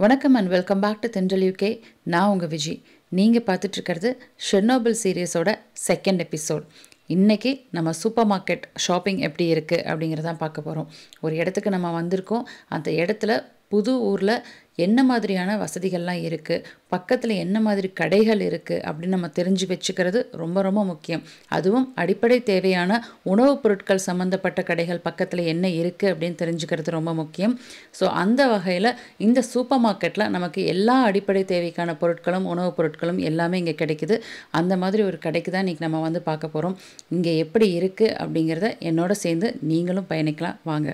வணக்கம் and welcome back to Thendral UK நான் உங்கள் விஜய் நீங்கள் பார்த்துட்ருக்கிறது ஷெர்னோபிள் சீரியஸோட செகண்ட் எபிசோட் இன்றைக்கி நம்ம சூப்பர் மார்க்கெட் ஷாப்பிங் எப்படி இருக்குது அப்படிங்கிறதான் பார்க்க போகிறோம் ஒரு இடத்துக்கு நம்ம வந்திருக்கோம் அந்த இடத்துல புது ஊரில் என்ன மாதிரியான வசதிகள்லாம் இருக்குது பக்கத்தில் என்ன மாதிரி கடைகள் இருக்குது அப்படின்னு நம்ம தெரிஞ்சு வச்சுக்கிறது ரொம்ப ரொம்ப முக்கியம் அதுவும் அடிப்படை தேவையான உணவுப் பொருட்கள் சம்மந்தப்பட்ட கடைகள் பக்கத்தில் என்ன இருக்குது அப்படின்னு தெரிஞ்சுக்கிறது ரொம்ப முக்கியம் ஸோ அந்த வகையில் இந்த சூப்பர் மார்க்கெட்டில் நமக்கு எல்லா அடிப்படை தேவைக்கான பொருட்களும் உணவுப் பொருட்களும் எல்லாமே இங்கே கிடைக்குது அந்த மாதிரி ஒரு கடைக்கு தான் இன்றைக்கி நம்ம வந்து பார்க்க போகிறோம் இங்கே எப்படி இருக்குது அப்படிங்கிறத என்னோட சேர்ந்து நீங்களும் பயணிக்கலாம் வாங்க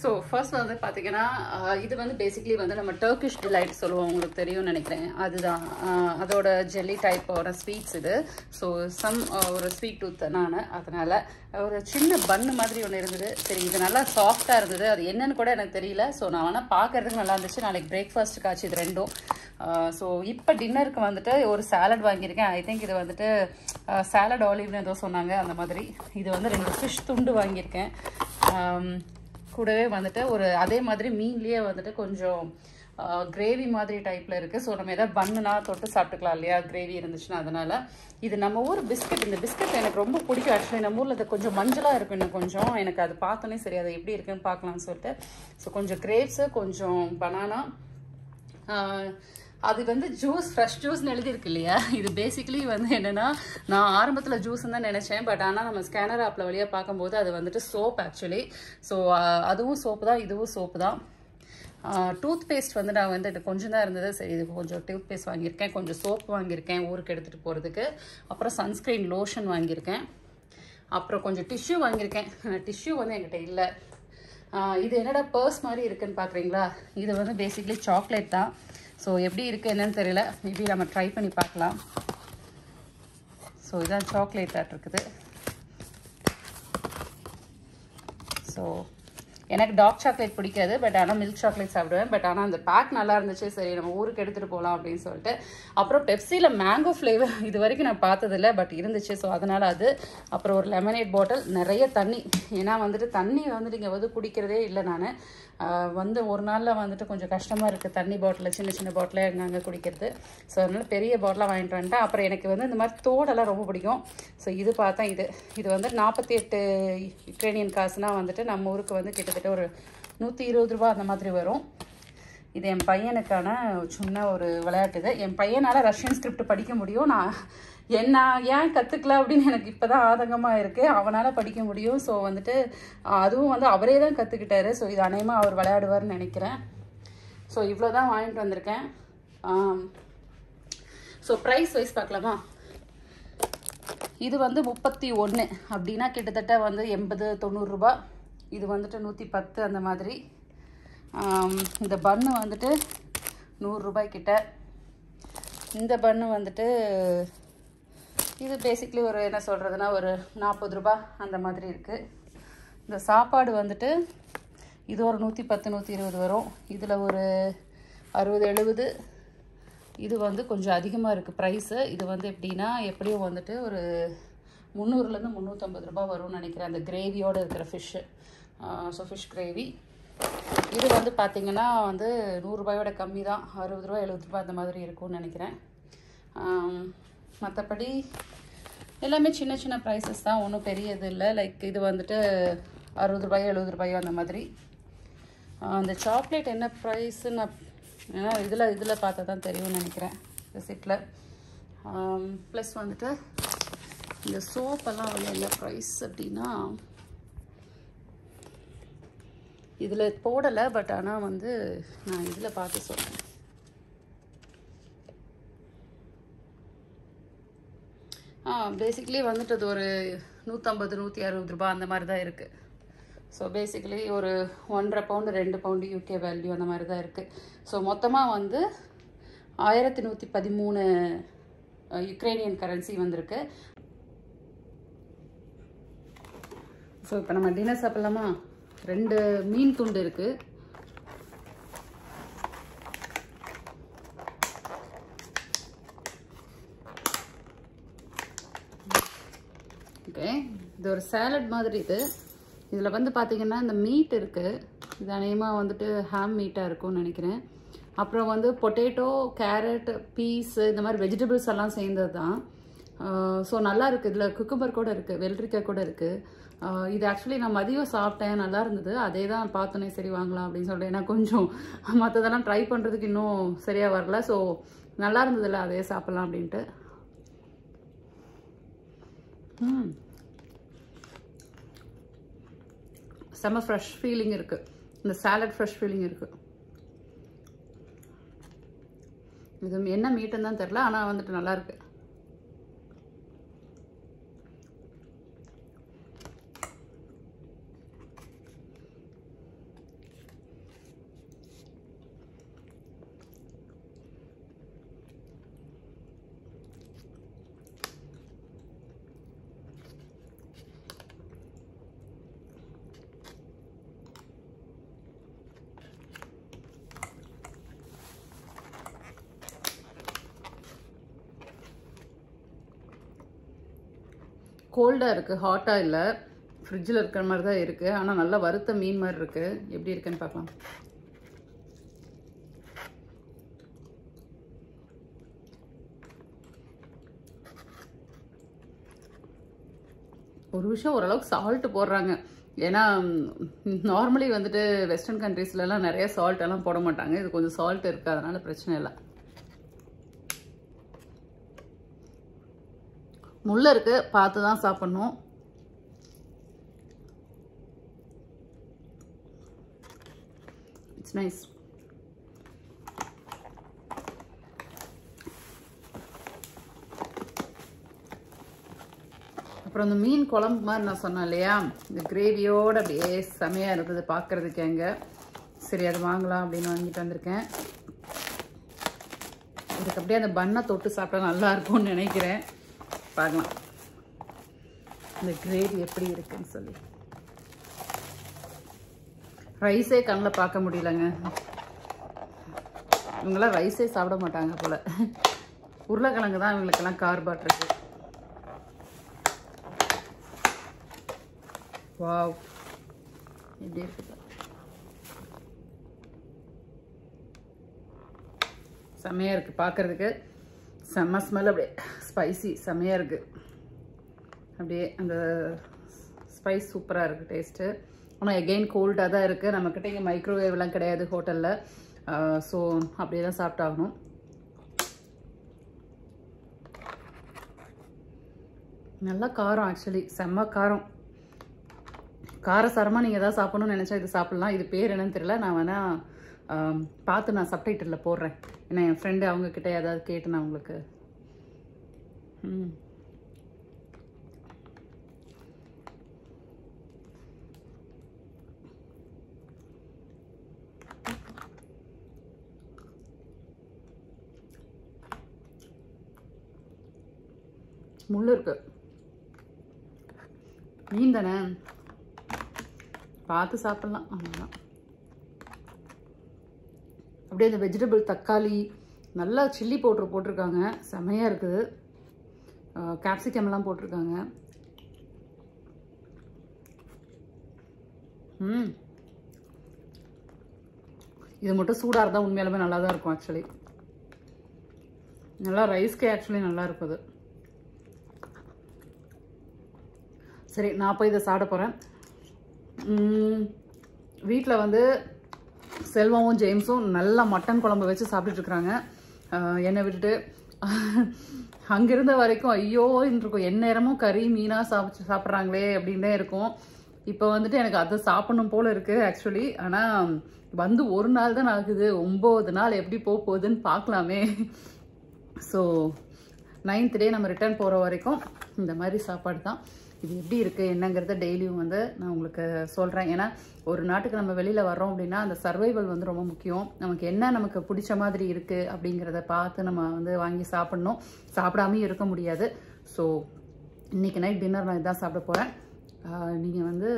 ஸோ ஃபர்ஸ்ட் வந்து பார்த்தீங்கன்னா ஆஹ் இது வந்து பேசிக்லி வந்து நம்ம டர்க்கிஷ் டிலைட் சொல்லுவோம் உங்களுக்கு தெரியும்னு நினைக்கிறேன் அதுதான் ஆஹ் அதோட ஜெல்லி டைப்போட ஸ்வீட்ஸ் இது ஸோ சம் ஒரு ஸ்வீட் டூத் நான் அதனால் ஒரு சின்ன பன்னு மாதிரி ஒன்று இருந்தது சரி இது நல்லா சாஃப்டாக இருந்தது அது என்னன்னு கூட எனக்கு தெரியல ஸோ நான் வேணால் பார்க்கறதுக்கு நல்லா இருந்துச்சு நாளைக்கு பிரேக்ஃபாஸ்ட்டுக்கு ஆச்சு இது ரெண்டும் ஸோ இப்போ டின்னருக்கு வந்துட்டு ஒரு சாலட் வாங்கியிருக்கேன் ஐ திங்க் இது வந்துட்டு சாலட் ஆலிவ்னு ஏதோ சொன்னாங்க அந்த மாதிரி இது வந்து ரெண்டு ஃபிஷ் துண்டு வாங்கியிருக்கேன் ஆம், கூடவே வந்துட்டு ஒரு அதே மாதிரி மீன்லேயே வந்துட்டு கொஞ்சம் கிரேவி மாதிரி டைப்பில் இருக்குது ஸோ நம்ம எதாவது பண்ணுனா தொட்டு சாப்பிட்டுக்கலாம் இல்லையா கிரேவி இருந்துச்சுன்னா அதனால் இது நம்ம ஊர் பிஸ்கட் இந்த பிஸ்கட் எனக்கு ரொம்ப பிடிக்கும் ஆக்சுவலி நம்ம ஊரில் இது கொஞ்சம் மஞ்சளாக இருக்கும் இன்னும் கொஞ்சம் எனக்கு அது பார்த்தோன்னே சரி அது எப்படி இருக்குன்னு பார்க்கலாம்னு சொல்லிட்டு ஸோ கொஞ்சம் கிரேப்ஸு கொஞ்சம் பனானா அது வந்து ஜூஸ் ஃப்ரெஷ் ஜூஸ்னு எழுதியிருக்கு இல்லையா இது பேசிக்கலி வந்து என்னென்னா நான் ஆரம்பத்தில் ஜூஸ்ன்னு தான் நினச்சேன் பட் ஆனால் நம்ம ஸ்கேனர் ஆப்பில் வழியாக பார்க்கும்போது அது வந்துட்டு சோப் ஆக்சுவலி ஸோ அதுவும் சோப்பு தான் இதுவும் சோப்பு தான் டூத் பேஸ்ட் வந்து நான் வந்து இது கொஞ்சம் தான் இருந்தது சரி இது கொஞ்சம் டூத் பேஸ்ட் வாங்கியிருக்கேன் கொஞ்சம் சோப்பு வாங்கியிருக்கேன் ஊருக்கு எடுத்துகிட்டு போகிறதுக்கு அப்புறம் சன்ஸ்க்ரீன் லோஷன் வாங்கியிருக்கேன் அப்புறம் கொஞ்சம் டிஷ்யூ வாங்கியிருக்கேன் டிஷ்யூ வந்து என்கிட்ட இல்லை ஆஹ் இது என்னடா பர்ஸ் மாதிரி இருக்குன்னு பார்க்குறீங்களா இது வந்து பேசிக்லி சாக்லேட் தான் ஸோ எப்படி இருக்குது என்னன்னு தெரியல மேபி நம்ம ட்ரை பண்ணி பார்க்கலாம் ஸோ இதான் சாக்லேட் ஆட் இருக்குது ஸோ எனக்கு டார்க் சாக்லேட் பிடிக்காது பட் ஆனால் மில்க் சாக்லேட் சாப்பிடுவேன் பட் ஆனால் அந்த பேக் நல்லா இருந்துச்சு சரி நம்ம ஊருக்கு எடுத்துகிட்டு போகலாம் அப்படின்னு சொல்லிட்டு அப்புறம் பெப்சியில் மேங்கோ ஃப்ளேவர் இது வரைக்கும் நான் பார்த்ததில்ல பட் இருந்துச்சு ஸோ அதனால் அது அப்புறம் ஒரு லெமனேட் பாட்டில் நிறைய தண்ணி ஏன்னா வந்துட்டு தண்ணி வந்துட்டு இங்கே வந்து குடிக்கிறதே இல்லை நான் வந்து ஒரு நாளில் வந்துட்டு கொஞ்சம் கஷ்டமாக இருக்குது தண்ணி பாட்டில் சின்ன சின்ன பாட்டில் அங்கங்கே குடிக்கிறது ஸோ அதனால் பெரிய பாட்டிலாக வாங்கிட்டு வந்துட்டேன் அப்புறம் எனக்கு வந்து இந்த மாதிரி தோடெல்லாம் ரொம்ப பிடிக்கும் ஸோ இது பார்த்தா இது இது வந்து நாற்பத்தி எட்டு யுக்ரைனியன் காசுனா வந்துட்டு நம்ம ஊருக்கு வந்து கிட்டத்தட்ட ஒரு நூற்றி இருபது ரூபா அந்த மாதிரி வரும் இது என் பையனுக்கான சின்ன ஒரு விளையாட்டு இது என் பையனால் ரஷ்யன் ஸ்கிரிப்ட் படிக்க முடியும் நான் என்ன ஏன் கற்றுக்கல அப்படின்னு எனக்கு இப்போ தான் ஆதங்கமாக இருக்குது அவனால் படிக்க முடியும் ஸோ வந்துட்டு ஆஹ், அதுவும் வந்து அவரே தான் கற்றுக்கிட்டாரு ஸோ இது அநேகமாக அவர் விளையாடுவார்னு நினைக்கிறேன் ஸோ இவ்வளோ தான் வாங்கிட்டு வந்திருக்கேன் ஸோ ப்ரைஸ் வைஸ் பார்க்கலாமா இது வந்து முப்பத்தி ஒன்று அப்படின்னா கிட்டத்தட்ட வந்து எண்பது தொண்ணூறுரூபா இது வந்துட்டு நூற்றி பத்து அந்த மாதிரி ஆம், இந்த பன்னு வந்துட்டு நூறுரூபாய் கிட்ட இந்த பன்னு வந்துட்டு இது பேசிக்லி ஒரு என்ன சொல்கிறதுனா ஒரு நாற்பது ரூபா அந்த மாதிரி இருக்குது இந்த சாப்பாடு வந்துட்டு இது ஒரு நூற்றி பத்து நூற்றி இருபது வரும் இதில் ஒரு அறுபது எழுபது இது வந்து கொஞ்சம் அதிகமாக இருக்குது ப்ரைஸு இது வந்து எப்படின்னா எப்படியும் வந்துட்டு ஒரு முந்நூறுலேருந்து முந்நூற்றம்பது ரூபாய் வரும்னு நினைக்கிறேன் அந்த கிரேவியோடு இருக்கிற ஃபிஷ்ஷு ஸோ ஃபிஷ் கிரேவி இது வந்து பார்த்திங்கன்னா வந்து நூறுரூபாயோட கம்மி தான் அறுபது ரூபா எழுபது ரூபா அந்த மாதிரி இருக்கும்னு நினைக்கிறேன் மற்றபடி எல்லாமே சின்ன சின்ன ப்ரைஸஸ் தான் ஒன்றும் பெரிய இது இல்லை லைக் இது வந்துட்டு அறுபது ரூபாயோ எழுபது ரூபாயோ அந்த மாதிரி ஆஹ் அந்த சாக்லேட் என்ன ப்ரைஸு நான் ஏன்னா இதில் இதில் பார்த்தா தான் தெரியும்னு நினைக்கிறேன் ரெசிப்டில் ப்ளஸ் வந்துட்டு இந்த சோப்பெல்லாம் வந்து என்ன ப்ரைஸ் அப்படின்னா இதில் போடலை பட் ஆனால் வந்து நான் இதில் பார்த்து சொல்கிறேன் ஆ பேசிக்கலி வந்துட்டு அது ஒரு நூற்றம்பது நூற்றி அறுபது ரூபாய் அந்த மாதிரி தான் இருக்குது ஸோ பேசிக்கலி ஒரு ஒன்றரை பவுண்டு ரெண்டு பவுண்டு யூகே வேல்யூ அந்த மாதிரி தான் இருக்குது ஸோ மொத்தமாக வந்து ஆயிரத்தி நூற்றி பதிமூணு யுக்ரைனியன் கரன்சி வந்திருக்கு ஸோ இப்போ நம்ம டின்னர் சாப்பிட்லாமா ரெண்டு மீன் துண்டு இருக்குது ஓகே இது ஒரு சாலட் மாதிரி இது இதில் வந்து பார்த்தீங்கன்னா இந்த மீட் இருக்குது இது அநேகமாக வந்துட்டு ஹாம் மீட்டாக இருக்கும்னு நினைக்கிறேன் அப்புறம் வந்து பொட்டேட்டோ கேரட் பீஸ் இந்த மாதிரி வெஜிடபிள்ஸ் எல்லாம் சேர்ந்தது தான் ஸோ நல்லா இருக்குது இதில் குக்கும்பர் கூட இருக்குது வெள்ளரிக்காய் கூட இருக்குது இது ஆக்சுவலி நான் மதியம் சாப்பிட்டேன் நல்லா இருந்தது அதே தான் பார்த்தோன்னே சரி வாங்கலாம் அப்படின்னு சொல்லிட்டு ஏன்னா கொஞ்சம் மற்றதெல்லாம் ட்ரை பண்ணுறதுக்கு இன்னும் சரியாக வரல ஸோ நல்லா இருந்ததில்ல அதே சாப்பிட்லாம் அப்படின்ட்டு ம் செம்ம ஃப்ரெஷ் ஃபீலிங் இருக்குது இந்த சாலட் ஃப்ரெஷ் ஃபீலிங் இருக்குது இது என்ன மீட்டுன்னு தான் தெரில ஆனால் வந்துட்டு நல்லா இருக்கு கோல்டாக இருக்குது ஹாட்டாக இல்லை ஃப்ரிட்ஜில் இருக்கிற மாதிரி தான் இருக்குது ஆனால் நல்லா வறுத்த மீன் மாதிரி இருக்குது எப்படி இருக்குன்னு பார்க்கலாம் ஒரு விஷயம் ஓரளவுக்கு சால்ட் போடுறாங்க ஏன்னா நார்மலி வந்துட்டு வெஸ்டர்ன் கண்ட்ரீஸ்லலாம் நிறைய சால்ட் எல்லாம் போட மாட்டாங்க இது கொஞ்சம் சால்ட் இருக்குது அதனால பிரச்சனை இல்லை முள்ள இருக்கு பார்த்து தான் சாப்பிடணும் இட்ஸ் நைஸ் அப்புறம் இந்த மீன் குழம்பு மாதிரி நான் சொன்னேன் இல்லையா இந்த கிரேவியோட அப்படியே செமையாக இருக்குது பார்க்குறதுக்கு அங்கே சரி அது வாங்கலாம் அப்படின்னு வாங்கிட்டு வந்திருக்கேன் இதுக்கு அப்படியே அந்த பண்ணை தொட்டு சாப்பிட்டா நல்லா இருக்கும்னு நினைக்கிறேன் பார்க்கலாம் இந்த கிரேவி எப்படி இருக்குன்னு சொல்லி ரைஸே கண்ணில் பார்க்க முடியலங்க இவங்கெல்லாம் ரைஸே சாப்பிட மாட்டாங்க போல உருளைக்கிழங்கு தான் இவங்களுக்கெல்லாம் கார்பாட் இருக்கு வாவ் எப்படி இருக்குது செம்மையாக இருக்குது பார்க்குறதுக்கு செம்ம ஸ்மெல் அப்படியே ஸ்பைசி செம்மையாக இருக்குது அப்படியே அந்த ஸ்பைஸ் சூப்பராக இருக்குது டேஸ்ட்டு ஆனால் எகெயின் கோல்டாக தான் இருக்குது நம்மக்கிட்ட இங்கே மைக்ரோவேவ்லாம் கிடையாது ஹோட்டலில் ஸோ அப்படியே தான் சாப்பிட்டாகணும் நல்லா காரம் ஆக்சுவலி செம்ம காரம் காரசாரமாக நீங்கள் எதாவது சாப்பிடணும்னு நினச்சா இது சாப்பிட்லாம் இது பேர் என்னன்னு தெரியல நான் வேணால் பார்த்து நான் சப்டைட்டிலில் போடுறேன் ஏன்னா என் ஃப்ரெண்டு அவங்கக்கிட்ட ஏதாவது கேட்டு நான் உங்களுக்கு ம் முள் இருக்கு மீன் தானே பார்த்து சாப்பிட்லாம் அவ்வளோதான் அப்படியே இந்த வெஜிடபிள் தக்காளி நல்லா சில்லி பவுட்ரு போட்டிருக்காங்க செமையாக இருக்குது கேப்சிகம்லாம் போட்டிருக்காங்க ம் இது மட்டும் சூடாக இருந்தால் உண்மையாலுமே நல்லா தான் இருக்கும் ஆக்சுவலி நல்லா ரைஸ்க்கே ஆக்சுவலி நல்லா இருக்குது சரி நான் போய் இதை சாப்பிட போகிறேன் வீட்டில் வந்து செல்வமும் ஜேம்ஸும் நல்லா மட்டன் குழம்பு வச்சு சாப்பிட்டுட்ருக்குறாங்க என்னை விட்டுட்டு அங்கிருந்த வரைக்கும் ஐயோ இருக்கும் எந்நேரமும் கறி மீனாக சாப்பிட்டு சாப்பிட்றாங்களே அப்படின்னே இருக்கும் இப்போ வந்துட்டு எனக்கு அது சாப்பிடணும் போல இருக்குது ஆக்சுவலி ஆனால் வந்து ஒரு நாள் தான் ஆகுது ஒம்பது நாள் எப்படி போக போகுதுன்னு பார்க்கலாமே ஸோ நைன்த் டே நம்ம ரிட்டர்ன் போகிற வரைக்கும் இந்த மாதிரி சாப்பாடு தான் இது எப்படி இருக்குது என்னங்கிறத டெய்லியும் வந்து நான் உங்களுக்கு சொல்கிறேன் ஏன்னா ஒரு நாட்டுக்கு நம்ம வெளியில் வர்றோம் அப்படின்னா அந்த சர்வைவல் வந்து ரொம்ப முக்கியம் நமக்கு என்ன நமக்கு பிடிச்ச மாதிரி இருக்குது அப்படிங்கிறத பார்த்து நம்ம வந்து வாங்கி சாப்பிட்ணும் சாப்பிடாமையும் இருக்க முடியாது ஸோ இன்றைக்கி நைட் டின்னர் நான் இதான் சாப்பிட போகிறேன் நீங்கள் வந்து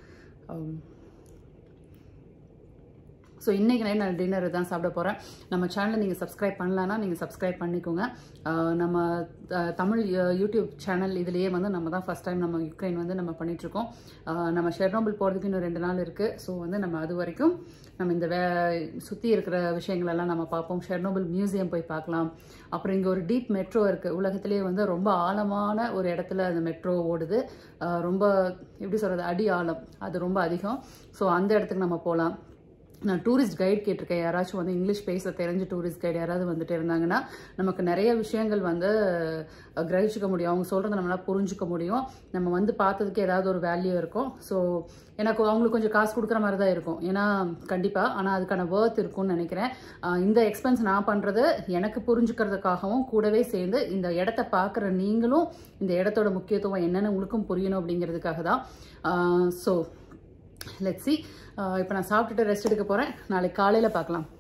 ஸோ இன்றைக்கி நைட் நான் டின்னர் தான் சாப்பிட போகிறேன் நம்ம சேனலை நீங்கள் சப்ஸ்கிரைப் பண்ணலன்னா நீங்கள் சப்ஸ்கிரைப் பண்ணிக்கோங்க ஆஹ் நம்ம த- தமிழ் யூ- யூடியூப் சேனல் இதுலேயே வந்து நம்ம தான் ஃபஸ்ட் டைம் நம்ம யுக்ரைன் வந்து நம்ம பண்ணிகிட்ருக்கோம் நம்ம ஷெர்னோபிள் போகிறதுக்கு இன்னும் ரெண்டு நாள் இருக்குது ஸோ வந்து நம்ம அது வரைக்கும் நம்ம இந்த வே சுற்றி இருக்கிற விஷயங்களெல்லாம் நம்ம பார்ப்போம் ஷெர்னோபிள் மியூசியம் போய் பார்க்கலாம் அப்புறம் இங்கே ஒரு டீப் மெட்ரோ இருக்குது உலகத்திலேயே வந்து ரொம்ப ஆழமான ஒரு இடத்துல அந்த மெட்ரோ ஓடுது ஆஹ் ரொம்ப எப்படி சொல்கிறது அடி ஆழம் அது ரொம்ப அதிகம் ஸோ அந்த இடத்துக்கு நம்ம போகலாம் நான் டூரிஸ்ட் கைட் கேட்டிருக்கேன் யாராச்சும் வந்து இங்கிலீஷ் பேச தெரிஞ்ச டூரிஸ்ட் கைடு யாராவது வந்துட்டு இருந்தாங்கன்னா நமக்கு நிறைய விஷயங்கள் வந்து அஹ், கிரகிச்சுக்க முடியும் அவங்க சொல்கிறத நம்மளால் புரிஞ்சுக்க முடியும் நம்ம வந்து பார்த்ததுக்கு ஏதாவது ஒரு வேல்யூ இருக்கும் ஸோ எனக்கு அவங்களுக்கு கொஞ்சம் காசு கொடுக்குற மாதிரி தான் இருக்கும் ஏன்னா கண்டிப்பாக ஆனால் அதுக்கான வேர்த் இருக்கும்னு நினைக்கிறேன் அஹ், இந்த எக்ஸ்பென்ஸ் நான் பண்ணுறது எனக்கு புரிஞ்சுக்கிறதுக்காகவும் கூடவே சேர்ந்து இந்த இடத்த பார்க்குற நீங்களும் இந்த இடத்தோட முக்கியத்துவம் என்னன்னு உங்களுக்கும் புரியணும் அப்படிங்கிறதுக்காக தான் ஸோ லெட்ஸி இப்போ நான் சாப்பிட்டுட்டு ரெஸ்ட் எடுக்க போகிறேன் நாளைக்கு காலையில் பார்க்கலாம்